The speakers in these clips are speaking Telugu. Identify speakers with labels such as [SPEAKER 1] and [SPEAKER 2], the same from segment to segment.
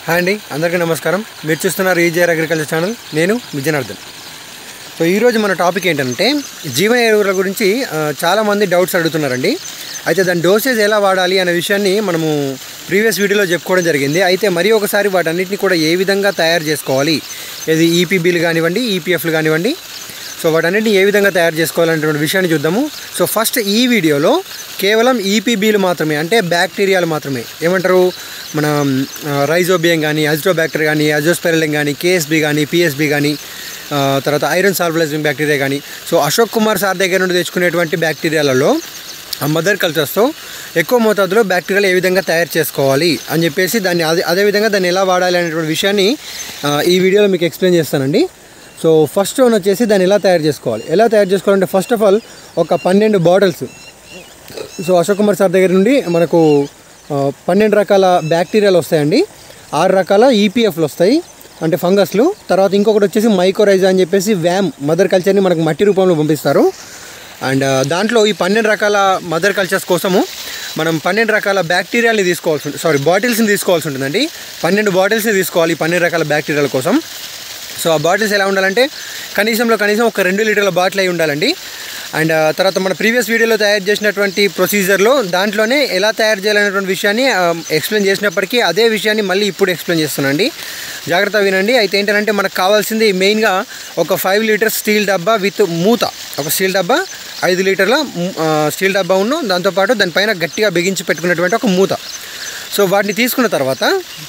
[SPEAKER 1] హాయ్ అండి అందరికీ నమస్కారం మీరు చూస్తున్నారు ఈజీఆర్ అగ్రికల్చర్ ఛానల్ నేను విజయనార్దన్ సో ఈరోజు మన టాపిక్ ఏంటంటే జీవన ఎరువుల గురించి ఆ, చాలామంది డౌట్స్ అడుగుతున్నారండి అయితే దాని డోసేజ్ ఎలా వాడాలి అనే విషయాన్ని మనము ప్రీవియస్ వీడియోలో చెప్పుకోవడం జరిగింది అయితే మరి ఒకసారి వాటన్నిటిని కూడా ఏ విధంగా తయారు చేసుకోవాలి ఇది ఈపీబీలు కానివ్వండి ఈపీఎఫ్లు కానివ్వండి సో వాటన్నిటిని ఏ విధంగా తయారు చేసుకోవాలనేటువంటి విషయాన్ని చూద్దాము సో ఫస్ట్ ఈ వీడియోలో కేవలం ఈపీబీలు మాత్రమే అంటే బ్యాక్టీరియాలు మాత్రమే ఏమంటారు మన ఆ, రైజోబియం కానీ అజిటోబ్యాక్టర్ కానీ అజోస్పెరలిన్ కానీ కేఎస్బి కానీ పిఎస్బి కానీ ఆ, తర్వాత ఐరన్ సాల్వలైజింగ్ బ్యాక్టీరియా కానీ సో అశోక్ కుమార్ సార్ దగ్గర నుండి తెచ్చుకునేటువంటి బ్యాక్టీరియాలలో ఆ మదర్ కల్చర్స్తో ఎక్కువ మోతాదులో బ్యాక్టీరియాలు ఏ విధంగా తయారు చేసుకోవాలి అని చెప్పేసి దాన్ని అదే అదేవిధంగా దాన్ని ఎలా వాడాలి అనేటువంటి విషయాన్ని ఆ, ఈ వీడియోలో మీకు ఎక్స్ప్లెయిన్ చేస్తానండి సో ఫస్ట్ వన్ వచ్చేసి దాన్ని ఎలా తయారు చేసుకోవాలి ఎలా తయారు చేసుకోవాలంటే ఫస్ట్ ఆఫ్ ఆల్ ఒక పన్నెండు bottles so Ashok Kumar sir దగ్గర నుండి మనకు ఆ, పన్నెండు రకాల బ్యాక్టీరియాలు వస్తాయండి ఆరు రకాల ఈపీఎఫ్లు వస్తాయి అంటే ఫంగస్లు తర్వాత ఇంకొకటి వచ్చేసి మైకోరైజా అని చెప్పేసి వ్యామ్ మదర్ కల్చర్ని మనకు మట్టి రూపంలో పంపిస్తారు అండ్ ఆ, దాంట్లో ఈ పన్నెండు రకాల మదర్ కల్చర్స్ కోసము మనం పన్నెండు రకాల బ్యాక్టీరియాలని తీసుకోవాల్సి ఉంటుంది సారీ బాటిల్స్ని తీసుకోవాల్సి ఉంటుందండి పన్నెండు బాటిల్స్ని తీసుకోవాలి ఈ పన్నెండు రకాల బ్యాక్టీరియాల కోసం సో ఆ బాటిల్స్ ఎలా ఉండాలంటే కనీసంలో కనీసం ఒక రెండు లీటర్ల బాటిల్ అయి ఉండాలండి అండ్ ఆ, తర్వాత మన ప్రీవియస్ వీడియోలో తయారు చేసినటువంటి ప్రొసీజర్లో దాంట్లోనే ఎలా తయారు చేయాలనేటువంటి విషయాన్ని ఎక్స్ప్లెయిన్ చేసినప్పటికీ అదే విషయాన్ని మళ్ళీ ఇప్పుడు ఎక్స్ప్లెయిన్ చేస్తున్నానండి జాగ్రత్త వినండి అయితే ఏంటంటే మనకు కావాల్సింది మెయిన్గా ఒక ఫైవ్ లీటర్స్ స్టీల్ డబ్బా విత్ మూత ఒక స్టీల్ డబ్బా ఐదు లీటర్ల ము- ఆ, స్టీల్ డబ్బా ఉన్న దాంతోపాటు దానిపైన గట్టిగా బిగించి పెట్టుకున్నటువంటి ఒక మూత సో వాటిని తీసుకున్న తర్వాత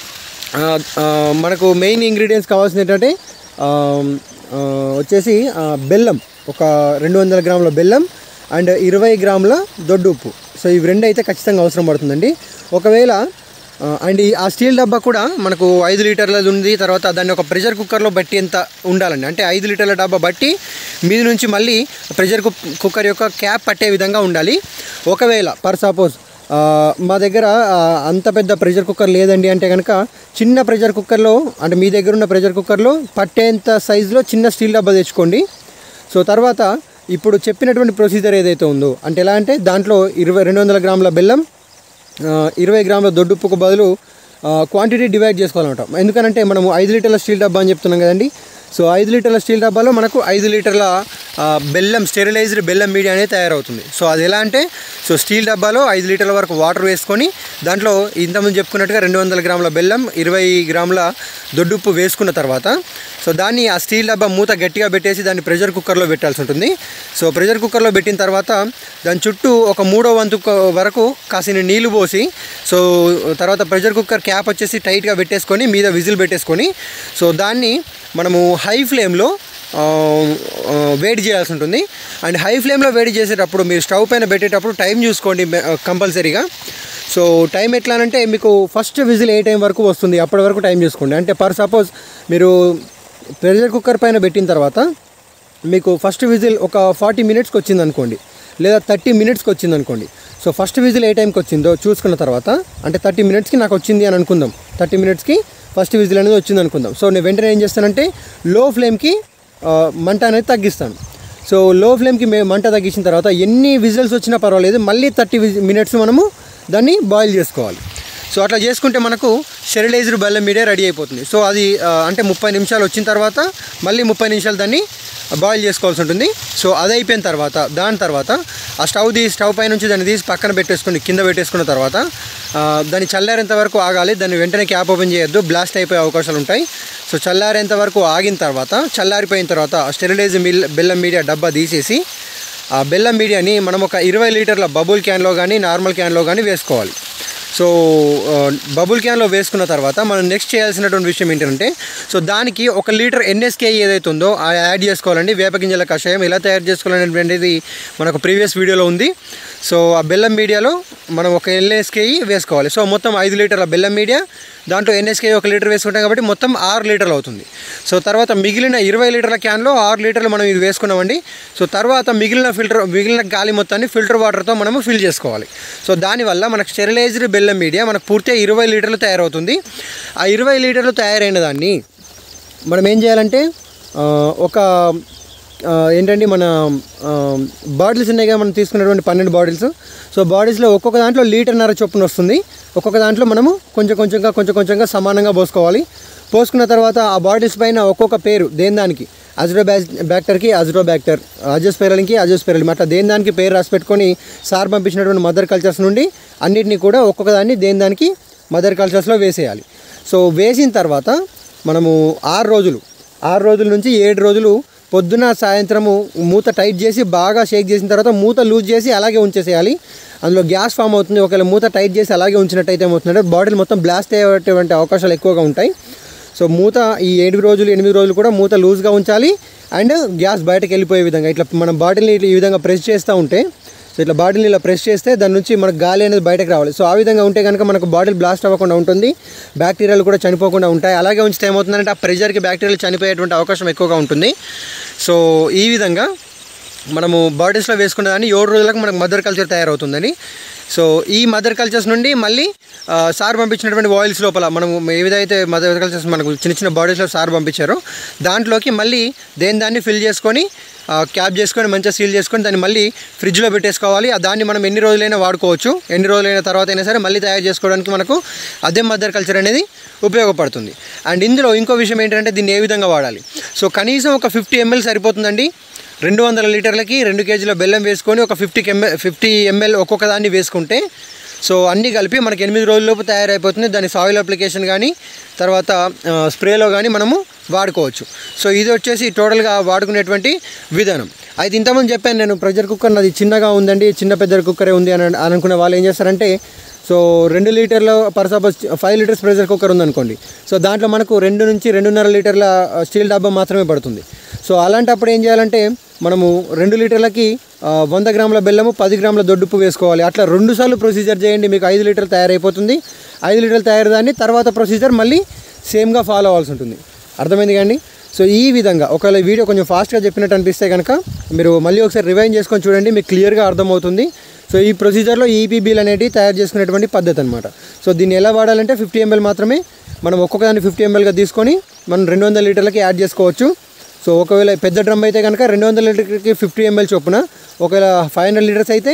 [SPEAKER 1] ఆ, ఆ, మనకు మెయిన్ ఇంగ్రీడియంట్స్ కావాల్సింది ఏంటంటే ఆ, ఆ, వచ్చేసి ఆ, బెల్లం ఒక రెండు వందల గ్రాముల బెల్లం అండ్ ఇరవై గ్రాముల దొడ్డు ఉప్పు సో ఇవి రెండు అయితే ఖచ్చితంగా అవసరం పడుతుందండి ఒకవేళ ఆ, అండ్ ఈ- ఆ స్టీల్ డబ్బా కూడా మనకు ఐదు లీటర్లది ఉంది తర్వాత దాన్ని ఒక ప్రెషర్ కుక్కర్లో బట్టి ఎంత ఉండాలండి అంటే ఐదు లీటర్ల డబ్బా బట్టి మీద నుంచి మళ్ళీ ప్రెషర్ కుక్ కుక్కర్ యొక్క క్యాప్ పట్టే విధంగా ఉండాలి ఒకవేళ పర్ సపోజ్ ఆ, మా దగ్గర ఆ, అంత పెద్ద ప్రెషర్ కుక్కర్ లేదండి అంటే కనుక చిన్న ప్రెషర్ కుక్కర్లో అంటే మీ దగ్గర ఉన్న ప్రెషర్ కుక్కర్లో పట్టేంత సైజులో చిన్న స్టీల్ డబ్బా తెచ్చుకోండి సో తర్వాత ఇప్పుడు చెప్పినటువంటి ప్రొసీజర్ ఏదైతే ఉందో అంటే ఎలా అంటే దాంట్లో ఇరవై రెండు వందల గ్రాముల బెల్లం ఆ, ఇరవై గ్రాముల దొడ్డుప్పుకు బదులు క్వాంటిటీ డివైడ్ చేసుకోవాలన్నమాట ఎందుకనంటే మనము ఐదు లీటర్ల స్టీల్ డబ్బా అని చెప్తున్నాం కదండి సో ఐదు లీటర్ల స్టీల్ డబ్బాలో మనకు ఐదు లీటర్ల ఆ, బెల్లం స్టెరిలైజ్డ్ బెల్లం మీడియా అనేది తయారవుతుంది సో అది ఎలా అంటే సో స్టీల్ డబ్బాలో ఐదు లీటర్ల వరకు వాటర్ వేసుకొని దాంట్లో ఇంతకుముందు చెప్పుకున్నట్టుగా రెండు వందల గ్రాముల బెల్లం ఇరవై గ్రాముల దొడ్డుప్పు వేసుకున్న తర్వాత సో దాన్ని ఆ స్టీల్ డబ్బా మూత గట్టిగా పెట్టేసి దాన్ని ప్రెషర్ కుక్కర్లో పెట్టాల్సి ఉంటుంది సో ప్రెషర్ కుక్కర్లో పెట్టిన తర్వాత దాని చుట్టూ ఒక మూడో వంతు క- వరకు కాసిన నీళ్లు పోసి సో తర్వాత ప్రెషర్ కుక్కర్ క్యాప్ వచ్చేసి టైట్గా పెట్టేసుకొని మీద విజిల్ పెట్టేసుకొని సో దాన్ని మనము హై ఫ్లేమ్లో ఆ, ఆ, వేడి చేయాల్సి ఉంటుంది అండ్ హై ఫ్లేమ్లో వేడి చేసేటప్పుడు మీరు స్టవ్ పైన పెట్టేటప్పుడు టైం చూసుకోండి కంపల్సరీగా సో టైం ఎట్లా అంటే మీకు ఫస్ట్ విజిల్ ఏ టైం వరకు వస్తుంది అప్పటి వరకు టైం చూసుకోండి అంటే పర్ సపోజ్ మీరు ప్రెషర్ కుక్కర్ పైన పెట్టిన తర్వాత మీకు ఫస్ట్ విజిల్ ఒక ఫార్టీ మినిట్స్కి వచ్చింది అనుకోండి లేదా థర్టీ మినిట్స్కి వచ్చింది అనుకోండి సో ఫస్ట్ విజిల్ ఏ టైంకి వచ్చిందో చూసుకున్న తర్వాత అంటే థర్టీ మినిట్స్కి నాకు వచ్చింది అని అనుకుందాం థర్టీ మినిట్స్కి ఫస్ట్ విజిల్ అనేది వచ్చింది అనుకుందాం సో నేను వెంటనే ఏం చేస్తానంటే లో ఫ్లేమ్కి ఆ, మంట అనేది తగ్గిస్తాను సో లో ఫ్లేమ్కి మే మంట తగ్గించిన తర్వాత ఎన్ని విజిల్స్ వచ్చినా పర్వాలేదు మళ్ళీ థర్టీ మినిట్స్ మనము దాన్ని బాయిల్ చేసుకోవాలి సో అట్లా చేసుకుంటే మనకు స్టెరిలైజ్డ్ బెల్లం మీడియా రెడీ అయిపోతుంది సో అది ఆ, అంటే ముప్పై నిమిషాలు వచ్చిన తర్వాత మళ్ళీ ముప్పై నిమిషాలు దాన్ని బాయిల్ చేసుకోవాల్సి ఉంటుంది సో అది అయిపోయిన తర్వాత దాని తర్వాత ఆ స్టవ్ తీసి స్టవ్ పై నుంచి దాన్ని తీసి పక్కన పెట్టేసుకుని కింద పెట్టేసుకున్న తర్వాత ఆ, దాన్ని చల్లారేంత వరకు ఆగాలి దాన్ని వెంటనే క్యాప్ ఓపెన్ చేయొద్దు బ్లాస్ట్ అయిపోయే అవకాశాలు ఉంటాయి సో చల్లారేంత వరకు ఆగిన తర్వాత చల్లారిపోయిన తర్వాత స్టెరిలైజ్ మిల్ బెల్లం మీడియా డబ్బా తీసేసి ఆ బెల్లం మీడియాని మనం ఒక ఇరవై లీటర్ల బబుల్ క్యాన్లో కానీ నార్మల్ క్యాన్లో కానీ వేసుకోవాలి సో ఆ, బబుల్ క్యాన్లో వేసుకున్న తర్వాత మనం నెక్స్ట్ చేయాల్సినటువంటి విషయం ఏంటంటే సో దానికి ఒక లీటర్ ఎన్ఎస్కే ఏదైతే ఉందో ఆ యాడ్ చేసుకోవాలండి వేపగింజల కషాయం ఎలా తయారు చేసుకోవాలనేటువంటిది మనకు ప్రీవియస్ వీడియోలో ఉంది సో ఆ బెల్లం మీడియాలో మనం ఒక ఎన్ఎస్కే వేసుకోవాలి సో మొత్తం ఐదు లీటర్ల బెల్లం మీడియా దాంట్లో ఎన్ఎస్కే ఒక లీటర్ వేసుకుంటాం కాబట్టి మొత్తం ఆరు లీటర్లు అవుతుంది సో తర్వాత మిగిలిన ఇరవై లీటర్ల క్యాన్లో ఆరు లీటర్లు మనం ఇది వేసుకున్నామండి సో తర్వాత మిగిలిన ఫిల్టర్ మిగిలిన గాలి మొత్తాన్ని ఫిల్టర్ వాటర్తో మనము ఫిల్ చేసుకోవాలి సో దానివల్ల మనకు స్టెరిలైజ్డ్ బెల్లం మీడియా మనకు పూర్తిగా ఇరవై లీటర్లు తయారవుతుంది ఆ ఇరవై లీటర్లు తయారైన దాన్ని మనం ఏం చేయాలంటే ఆ, ఒక ఆ, ఏంటండి మన బాటిల్స్ ఉన్నాయి కదా మనం తీసుకున్నటువంటి పన్నెండు బాటిల్స్ సో బాటిల్స్లో ఒక్కొక్క దాంట్లో లీటర్న్నర చొప్పున వస్తుంది ఒక్కొక్క దాంట్లో మనము కొంచెం కొంచెంగా కొంచెం కొంచెంగా సమానంగా పోసుకోవాలి పోసుకున్న తర్వాత ఆ బాటిల్స్ పైన ఒక్కొక్క పేరు దేని దానికి అజిరో బ్యాక్ బ్యాక్టర్కి అజిరో బ్యాక్టర్ అజోస్పెరల్కి అజోస్పెరల్ అట్లా దేని దానికి పేరు రాసి పెట్టుకొని సార్ పంపించినటువంటి మదర్ కల్చర్స్ నుండి అన్నిటినీ కూడా ఒక్కొక్క దాన్ని దేని దానికి మదర్ కల్చర్స్లో వేసేయాలి సో వేసిన తర్వాత మనము ఆరు రోజులు ఆరు రోజుల నుంచి ఏడు రోజులు పొద్దున సాయంత్రము మూత టైట్ చేసి బాగా షేక్ చేసిన తర్వాత మూత లూజ్ చేసి అలాగే ఉంచేసేయాలి అందులో గ్యాస్ ఫామ్ అవుతుంది ఒకవేళ మూత టైట్ చేసి అలాగే ఉంచినట్టయితే ఏమవుతుందంటే బాటిల్ మొత్తం బ్లాస్ట్ అయ్యేటువంటి అవకాశాలు ఎక్కువగా ఉంటాయి సో మూత ఈ ఏడు రోజులు ఎనిమిది రోజులు కూడా మూత లూజ్గా ఉంచాలి అండ్ గ్యాస్ బయటకు వెళ్ళిపోయే విధంగా ఇట్లా మనం బాటిల్ని ఈ విధంగా ప్రెస్ చేస్తూ ఉంటే సో ఇట్లా బాటిల్ని ఇలా ప్రెస్ చేస్తే దాని నుంచి మనకు గాలి అనేది బయటకు రావాలి సో ఆ విధంగా ఉంటే కనుక మనకు బాటిల్ బ్లాస్ట్ అవ్వకుండా ఉంటుంది బ్యాక్టీరియాలు కూడా చనిపోకుండా ఉంటాయి అలాగే ఉంచితే ఏమవుతుందంటే ఆ ప్రెషర్కి బ్యాక్టీరియాలు చనిపోయేటువంటి అవకాశం ఎక్కువగా ఉంటుంది సో ఈ విధంగా మనము బాటిల్స్లో వేసుకున్న దాన్ని ఏడు రోజులకు మనకు మదర్ కల్చర్ తయారవుతుందని సో ఈ మదర్ కల్చర్స్ నుండి మళ్ళీ ఆ, సార్ పంపించినటువంటి ఆయిల్స్ లోపల మనం ఏదైతే మదర్ కల్చర్స్ మనకు చిన్న చిన్న బాటిల్స్లో సార్ పంపించారో దాంట్లోకి మళ్ళీ దేని దాన్ని ఫిల్ చేసుకొని ఆ, క్యాప్ చేసుకొని మంచిగా సీల్ చేసుకొని దాన్ని మళ్ళీ ఫ్రిడ్జ్లో పెట్టేసుకోవాలి ఆ దాన్ని మనం ఎన్ని రోజులైనా వాడుకోవచ్చు ఎన్ని రోజులైన తర్వాత అయినా సరే మళ్ళీ తయారు చేసుకోవడానికి మనకు అదే మదర్ కల్చర్ అనేది ఉపయోగపడుతుంది అండ్ ఇందులో ఇంకో విషయం ఏంటంటే దీన్ని ఏ విధంగా వాడాలి సో కనీసం ఒక ఫిఫ్టీ ఎంఎల్ సరిపోతుందండి రెండు వందల లీటర్లకి రెండు కేజీల బెల్లం వేసుకొని ఒక ఫిఫ్టీ ఎంఎల్ ఫిఫ్టీ ఎంఎల్ ఒక్కొక్క దాన్ని వేసుకుంటే సో అన్నీ కలిపి మనకి ఎనిమిది రోజుల్లోపు తయారైపోతుంది దాని సాయిల్ అప్లికేషన్ కానీ తర్వాత ఆ, స్ప్రేలో కానీ మనము వాడుకోవచ్చు సో ఇది వచ్చేసి టోటల్గా వాడుకునేటువంటి విధానం అయితే ఇంతకుముందు చెప్పాను నేను ప్రెషర్ కుక్కర్ నాది చిన్నగా ఉందండి చిన్న పెద్ద కుక్కరే ఉంది అని అని అనుకునే వాళ్ళు ఏం చేస్తారంటే సో రెండు లీటర్ల per suppose five litres pressure cooker ఉందనుకోండి సో దాంట్లో మనకు రెండు నుంచి రెండున్నర లీటర్ల స్టీల్ డబ్బా మాత్రమే పడుతుంది సో అలాంటప్పుడు ఏం చేయాలంటే మనము రెండు లీటర్లకి ఆ, వంద గ్రాముల బెల్లము పది గ్రాముల దొడ్డుప్పు వేసుకోవాలి అట్లా రెండు సార్లు ప్రొసీజర్ చేయండి మీకు ఐదు లీటర్లు తయారైపోతుంది ఐదు లీటర్లు తయారు దాన్ని తర్వాత ప్రొసీజర్ మళ్ళీ సేమ్గా ఫాలో అవ్వాల్సి ఉంటుంది అర్థమైంది కండి సో ఈ విధంగా ఒకవేళ ఈ వీడియో కొంచెం ఫాస్ట్గా చెప్పినట్టు అనిపిస్తే కనుక మీరు మళ్ళీ ఒకసారి రివైన్ చేసుకొని చూడండి మీకు క్లియర్గా అర్థమవుతుంది సో ఈ ప్రొసీజర్లో ఈపీబీలు అనేటివి తయారు చేసుకునేటువంటి పద్ధతి అనమాట సో దీన్ని ఎలా వాడాలంటే ఫిఫ్టీ ఎంఎల్ మాత్రమే మనం ఒక్కొక్క దాన్ని ఫిఫ్టీ ఎంఎల్గా తీసుకొని మనం రెండు వందల లీటర్లకి యాడ్ చేసుకోవచ్చు సో ఒకవేళ పెద్ద డ్రమ్ అయితే కనుక రెండు వందల లీటర్కి ఫిఫ్టీ ఎంఎల్ చొప్పున ఒకవేళ ఫైవ్ హండ్రెడ్ లీటర్స్ అయితే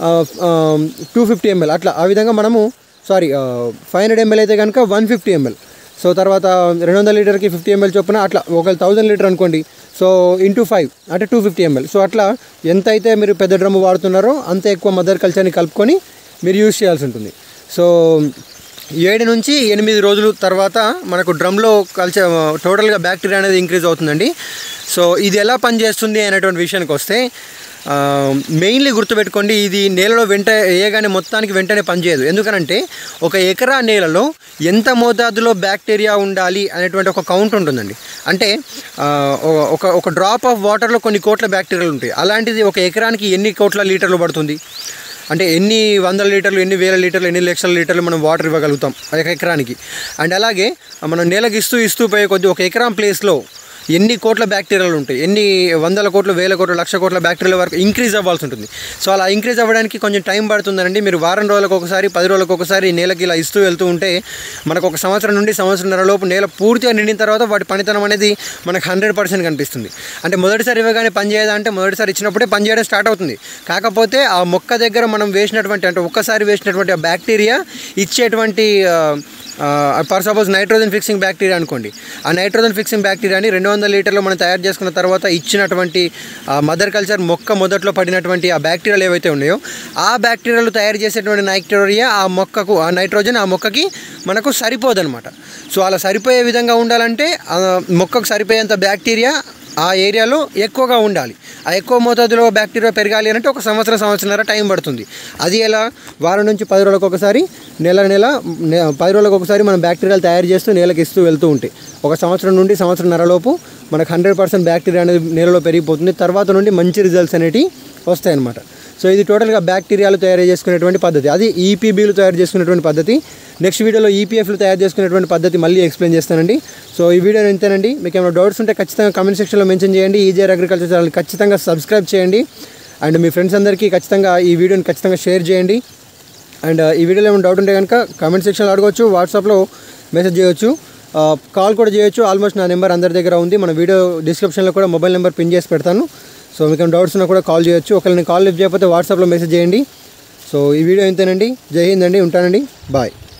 [SPEAKER 1] టూ ఫిఫ్టీ ఎంఎల్ అట్లా ఆ విధంగా మనము సారీ ఫైవ్ హండ్రెడ్ ఎంఎల్ అయితే కనుక వన్ ఫిఫ్టీ ఎంఎల్ సో తర్వాత రెండు వందల లీటర్కి ఫిఫ్టీ ఎంఎల్ చొప్పున అట్లా ఒకవేళ థౌజండ్ లీటర్ అనుకోండి సో ఇంటూ ఫైవ్ అంటే టూ ఫిఫ్టీ ఎంఎల్ సో అట్లా ఎంత అయితే మీరు పెద్ద డ్రమ్ వాడుతున్నారో అంత ఎక్కువ మదర్ కల్చర్ని కలుపుకొని మీరు యూజ్ చేయాల్సి ఉంటుంది సో ఏడు నుంచి ఎనిమిది రోజుల తర్వాత మనకు డ్రమ్లో కల్చర్ టోటల్గా బ్యాక్టీరియా అనేది ఇంక్రీజ్ అవుతుందండి సో ఇది ఎలా పనిచేస్తుంది అనేటువంటి విషయానికి వస్తే మెయిన్లీ గుర్తుపెట్టుకోండి ఇది నేలలో వెంట వేయగానే మొత్తానికి వెంటనే పనిచేయదు ఎందుకనంటే ఒక ఎకరా నేలలో ఎంత మోతాదులో బ్యాక్టీరియా ఉండాలి అనేటువంటి ఒక కౌంట్ ఉంటుందండి అంటే ఆ, ఒక- ఒక ఒక డ్రాప్ ఆఫ్ వాటర్లో కొన్ని కోట్ల బ్యాక్టీరియాలు ఉంటాయి అలాంటిది ఒక ఎకరానికి ఎన్ని కోట్ల లీటర్లు పడుతుంది అంటే ఎన్ని వందల లీటర్లు ఎన్ని వేల లీటర్లు ఎన్ని లక్షల లీటర్లు మనం వాటర్ ఇవ్వగలుగుతాం ఒక ఎకరానికి అండ్ అలాగే మనం నెలకు ఇస్తూ ఇస్తూ పోయే కొద్ది ఒక ఎకరం ప్లేస్లో ఎన్ని కోట్ల బ్యాక్టీరియాలు ఉంటాయి ఎన్ని వందల కోట్లు వేల కోట్ల లక్ష కోట్ల బ్యాక్టీరియాల వరకు ఇంక్రీజ్ అవ్వాల్సి ఉంటుంది సో అలా ఇంక్రీజ్ అవ్వడానికి కొంచెం టైం పడుతుందండి మీరు వారం రోజులకు ఒకసారి పది రోజులకు ఒకసారి నేలకి ఇలా ఇస్తూ వెళ్తూ ఉంటే మనకు ఒక సంవత్సరం నుండి సంవత్సరంన్నర లోపు నేల పూర్తిగా నిండిన తర్వాత వాటి పనితనం అనేది మనకు హండ్రెడ్ పర్సెంట్ కనిపిస్తుంది అంటే మొదటిసారి ఇవ్వగానే పని చేయదా అంటే మొదటిసారి ఇచ్చినప్పుడే పని చేయడం స్టార్ట్ అవుతుంది కాకపోతే ఆ మొక్క దగ్గర మనం వేసినటువంటి అంటే ఒక్కసారి వేసినటువంటి ఆ బ్యాక్టీరియా ఇచ్చేటువంటి per suppose nitrogen fixing bacteria అనుకోండి ఆ నైట్రోజన్ ఫిక్సింగ్ బ్యాక్టీరియాని రెండు వందల లీటర్లు మనం తయారు చేసుకున్న తర్వాత ఇచ్చినటువంటి మదర్ కల్చర్ మొక్క మొదట్లో పడినటువంటి ఆ బ్యాక్టీరియాలు ఏవైతే ఉన్నాయో ఆ బ్యాక్టీరియాలు తయారు చేసేటువంటి నైట్రోరియా ఆ మొక్కకు ఆ నైట్రోజన్ ఆ మొక్కకి మనకు సరిపోదన్నమాట సో అలా సరిపోయే విధంగా ఉండాలంటే ఆ మొక్కకు సరిపోయేంత బ్యాక్టీరియా ఆ ఏరియాలో ఎక్కువగా ఉండాలి ఆ ఎక్కువ మోతాదులో బ్యాక్టీరియా పెరగాలి అంటే ఒక సంవత్సరం సంవత్సరంన్నర టైం పడుతుంది అది ఎలా వారం నుంచి పది రోజులకు ఒకసారి నెల నెల నె- పది రోజులకు ఒకసారి మనం బ్యాక్టీరియాలు తయారు చేస్తూ నేలకు ఇస్తూ వెళ్తూ ఉంటాయి ఒక సంవత్సరం నుండి సంవత్సరంన్నర లోపు మనకు హండ్రెడ్ పర్సెంట్ బ్యాక్టీరియా అనేది నేలలో పెరిగిపోతుంది తర్వాత నుండి మంచి రిజల్ట్స్ అనేవి వస్తాయి అన్నమాట సో ఇది టోటల్గా బ్యాక్టీరియాలు తయారు చేసుకునేటువంటి పద్ధతి అది ఈపీబీలు తయారు చేసుకునేటువంటి పద్ధతి నెక్స్ట్ వీడియోలో ఈపీఎఫ్లు తయారు చేసుకునేటువంటి పద్ధతి మళ్ళీ ఎక్స్ప్లెయిన్ చేస్తానండి సో ఈ వీడియో ఇంతేనండి మీకు ఏమైనా డౌట్స్ ఉంటే ఖచ్చితంగా కామెంట్ సెక్షన్లో మెన్షన్ చేయండి ఈజీఆర్ అగ్రికల్చర్ ఛానల్ ఖచ్చితంగా సబ్స్క్రైబ్ చేయండి అండ్ మీ ఫ్రెండ్స్ అందరికీ ఖచ్చితంగా ఈ వీడియోని ఖచ్చితంగా షేర్ చేయండి అండ్ ఈ వీడియోలో ఏమైనా డౌట్ ఉంటే కనుక కామెంట్ సెక్షన్లో అడగవచ్చు వాట్సాప్లో మెసేజ్ చేయవచ్చు ఆ, కాల్ కూడా చేయొచ్చు ఆల్మోస్ట్ నా నెంబర్ అందరి దగ్గర ఉంది మన వీడియో డిస్క్రిప్షన్లో కూడా మొబైల్ నెంబర్ పిన్ చేసి పెడతాను సో మీకు ఏమైనా డౌట్స్ ఉన్నా కూడా కాల్ చేయొచ్చు ఒకవేళ నేను కాల్ లిఫ్ట్ చేయకపోతే వాట్సాప్లో మెసేజ్ చేయండి సో ఈ వీడియో ఇంతేనండి జై హింద్ అండి ఉంటానండి బాయ్